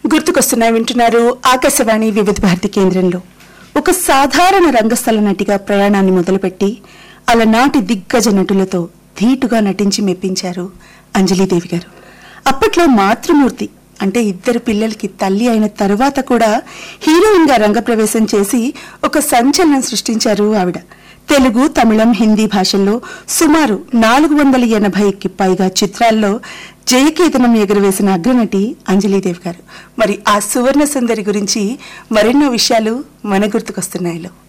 గుర్తుకొస్తున్నాయి వింటున్నారు ఆకాశవాణి వివిధ భారతి కేంద్రంలో ఒక సాధారణ రంగస్థల నటిగా ప్రయాణాన్ని మొదలుపెట్టి అలనాటి దిగ్గజ నటులతో ధీటుగా నటించి మెప్పించారు అంజలీదేవి గారు అప్పట్లో మాతృమూర్తి అంటే ఇద్దరు పిల్లలకి తల్లి అయిన తరువాత కూడా హీరోయిన్ గా రంగప్రవేశం చేసి ఒక సంచలనం సృష్టించారు ఆవిడ తెలుగు తమిళం హిందీ భాషల్లో సుమారు నాలుగు వందల ఎనభైకి పైగా చిత్రాల్లో జయకేతనం ఎగురవేసిన అగ్రనటి అంజలీదేవి గారు మరి ఆ సువర్ణ సుందరి గురించి మరెన్నో విషయాలు మన గుర్తుకొస్తున్నాయిలో